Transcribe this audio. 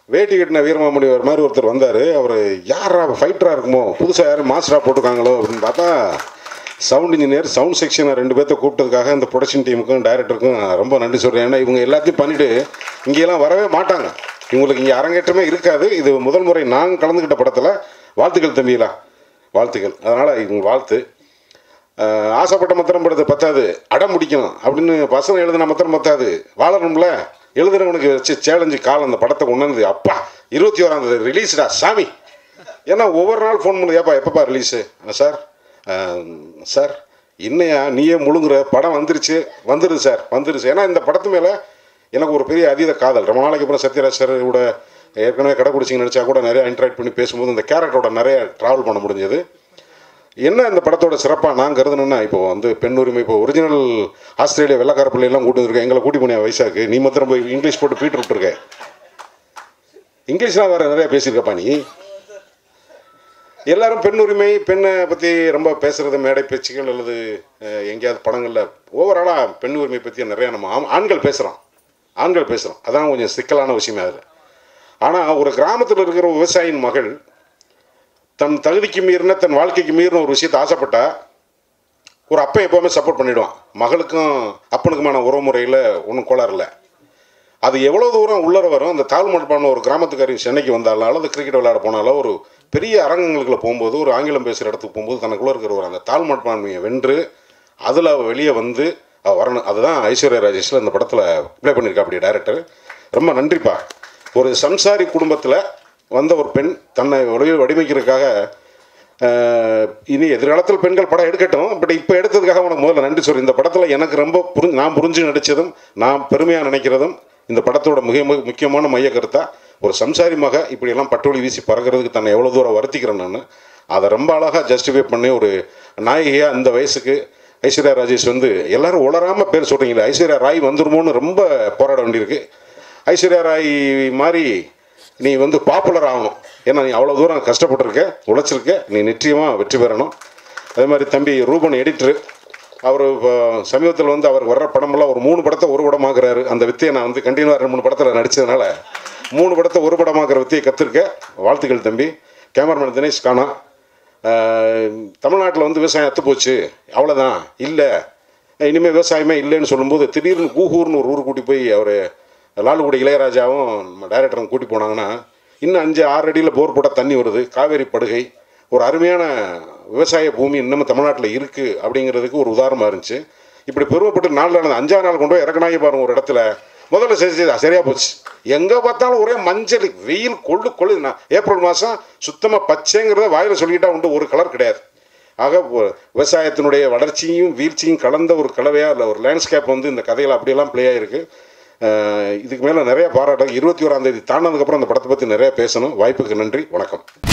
வேட்டி கட்டின வீரமாமுடி ஒரு மாதிரி ஒருத்தர் வந்தார் அவர் யாரா ஃபைட்டராக இருக்குமோ புதுசாக யாரும் மாஸ்டராக போட்டிருக்காங்களோ அப்படின்னு பார்த்தா சவுண்ட் இன்ஜினியர் சவுண்ட் செக்ஷனை ரெண்டு பேர்த்த கூப்பிட்டதுக்காக இந்த ப்ரொடக்ஷன் டீமுக்கும் டைரக்டருக்கும் ரொம்ப நன்றி சொல்கிறேன் ஏன்னா இவங்க எல்லாத்தையும் பண்ணிவிட்டு இங்கெல்லாம் வரவே மாட்டாங்க இவங்களுக்கு இங்கே அரங்கேற்றமே இருக்காது இது முதல் முறை நான் கலந்துக்கிட்ட படத்தில் வாழ்த்துக்கள் தம்பிகளா வாழ்த்துக்கள் அதனால் இவங்க வாழ்த்து ஆஹ் ஆசைப்பட்ட மத்திரம் படுறது பத்தாது அடம் முடிக்கணும் அப்படின்னு வசனம் எழுதின மத்திரம் பத்தாது வாழணும்ல எழுதுறவனுக்கு வச்சு சேலஞ்சு கால் அந்த படத்தை கொண்டாந்து அப்பா இருபத்தி ஓராம் தேதி ரிலீஸ்டா சாமி ஏன்னா ஒவ்வொரு நாள் ஃபோன் பண்ணி ஏப்பா எப்பப்பா ரிலீஸு சார் ஆஹ் சார் இன்னையா நீயே முழுங்குற படம் வந்துருச்சு வந்துருது சார் வந்துருச்சு ஏன்னா இந்த படத்து மேலே எனக்கு ஒரு பெரிய அதீத காதல் ரொம்ப நாளைக்கு அப்புறம் சத்யராஜ் சார் கூட ஏற்கனவே கடை குடிச்சிங்க நடிச்சா கூட நிறைய இன்ட்ராக்ட் பண்ணி பேசும்போது இந்த கேரக்டரோட நிறைய ட்ராவல் பண்ண முடிஞ்சது என்ன இந்த படத்தோட சிறப்பாக நான் கருதுனேன்னா இப்போ வந்து பெண் உரிமை இப்போ ஒரிஜினல் ஆஸ்திரேலியா வெள்ளக்கார பிள்ளையெல்லாம் கூட்டு வந்திருக்கேன் எங்களை கூட்டி போனியா வயசாக்கு நீ மாத்திரம் போய் இங்கிலீஷ் போட்டு பீட்டு விட்டுருக்க இங்கிலீஷ்லாம் வேறு நிறைய பேசியிருக்கப்பா நீ எல்லாரும் பெண் உரிமை பெண்ணை பற்றி ரொம்ப பேசுகிறது மேடை பேச்சுகள் அல்லது அஹ், எங்கேயாவது படங்களில் ஓவராலாக பெண் உரிமை பற்றி நிறையா நம்ம ஆம்- ஆண்கள் பேசுகிறோம் ஆண்கள் பேசுகிறோம் அதான் கொஞ்சம் சிக்கலான விஷயமே அதில் ஆனால் ஒரு கிராமத்தில் இருக்கிற ஒரு விவசாயியின் மகள் தன் தகுதிக்கு மீறின தன் வாழ்க்கைக்கு மீறின ஒரு விஷயத்தை ஆசைப்பட்டா ஒரு அப்பன் எப்போவுமே சப்போர்ட் பண்ணிடுவான் மகளுக்கும் அப்பனுக்குமான உறவு முறையில் ஒன்றும் கோளாறு இல்லை அது எவ்வளோ தூரம் உள்ளர வரும் அந்த தாழ்மட்பான ஒரு கிராமத்துக்காரி சென்னைக்கு வந்தாலும் அல்லது கிரிக்கெட் விளையாட போனாலோ ஒரு பெரிய அரங்கங்களுக்குள்ள போகும்போது ஒரு ஆங்கிலம் பேசுகிற இடத்துக்கு போகும்போது தனக்குள்ளே இருக்கிற ஒரு அந்த தாழ்மட்பான்மையை வென்று அதில் அவள் வெளியே வந்து அவள் வரணும் அதுதான் ஐஸ்வர்யா ராஜேஷில் இந்த படத்தில் ப்ளே பண்ணியிருக்கா அப்படி டைரக்டர் ரொம்ப நன்றிப்பா ஒரு சம்சாரி குடும்பத்தில் வந்த ஒரு பெண் தன்னை வடி வடிவமைக்கிறதுக்காக ஆஹ், இனி எதிர்காலத்தில் பெண்கள் படம் எடுக்கட்டும் பட் இப்போ எடுத்ததுக்காக உனக்கு முதல்ல நன்றி சொல்றேன் இந்த படத்தில் எனக்கு ரொம்ப புரிஞ்சு நான் புரிஞ்சு நடித்ததும் நான் பெருமையாக நினைக்கிறதும் இந்த படத்தோட மிக மிக முக்கியமான மைய கருத்தா ஒரு சம்சாரி மக இப்படியெல்லாம் பட்டோலி வீசி பறக்கிறதுக்கு தன்னை எவ்வளோ தூரம் வருத்திக்கிறேன் நான் அதை ரொம்ப அழகாக ஜஸ்டிஃபை பண்ணி ஒரு நாயகியாக இந்த வயசுக்கு ஐஸ்வர்யா ராஜேஷ் வந்து எல்லாரும் உளராமல் பேர் சொல்கிறீங்களே ஐஸ்வர்யா ராய் வந்துருமோன்னு ரொம்ப போராட வேண்டியிருக்கு ஐஸ்வர்யா ராய் மாதிரி நீ வந்து பாப்புலர் ஆகணும் ஏன்னா நீ அவ்வளோ தூரம் கஷ்டப்பட்டிருக்க உழைச்சிருக்க நீ நிச்சயமாக வெற்றி பெறணும் அதே மாதிரி தம்பி ரூபன் எடிட்ரு அவர் இப்போ சமீபத்தில் வந்து அவர் வர்ற படமெல்லாம் ஒரு மூணு படத்தை ஒரு படமாக்குறாரு அந்த வித்தையை நான் வந்து கண்டினியூவாக ரெண்டு மூணு படத்தில் நடித்ததுனால மூணு படத்தை ஒரு படமாக்குற வித்தையை கற்றுருக்கேன் வாழ்த்துக்கள் தம்பி கேமராமேன் தினேஷ் காணா தமிழ்நாட்டில் வந்து விவசாயம் அத்து போச்சு அவ்வளோதான் இல்லை இனிமேல் விவசாயமே இல்லைன்னு சொல்லும்போது திடீர்னு கூகூர்னு ஒரு ஊர் கூட்டி போய் அவர் லாலுகுடி இளையராஜாவும் நம்ம டைரக்டரும் கூட்டி போனாங்கன்னா இன்னும் அஞ்சு ஆறு அடியில் போர் போட்டால் தண்ணி வருது காவேரி படுகை ஒரு அருமையான விவசாய பூமி இன்னமும் தமிழ்நாட்டில் இருக்குது அப்படிங்கிறதுக்கு ஒரு உதாரணமாக இருந்துச்சு இப்படி பெருமைப்பட்டு நாலு நாள் அஞ்சாறு நாள் கொண்டு போய் இறக்கணாகி பாருங்க ஒரு இடத்துல முதல்ல சரி சரி சரியாக போச்சு எங்கே பார்த்தாலும் ஒரே மஞ்சள் வெயில் கொள்ளு கொள்ளு நான் ஏப்ரல் மாதம் சுத்தமாக பச்சைங்கிறத வாயில் சொல்லிக்கிட்டா உண்டு ஒரு கலர் கிடையாது ஆக ஒ- விவசாயத்தினுடைய வளர்ச்சியும் வீழ்ச்சியும் கலந்த ஒரு கலவையாக இல்லை ஒரு லேண்ட்ஸ்கேப் வந்து இந்த கதையில் அப்படியெல்லாம் ப்ளே ஆகிருக்கு அஹ் இதுக்கு மேலே நிறைய பாராட்டு இருபத்தி ஓராம் தேதி தாண்டதுக்கப்புறம் அந்த படத்தை பற்றி நிறைய பேசணும் வாய்ப்புக்கு நன்றி வணக்கம்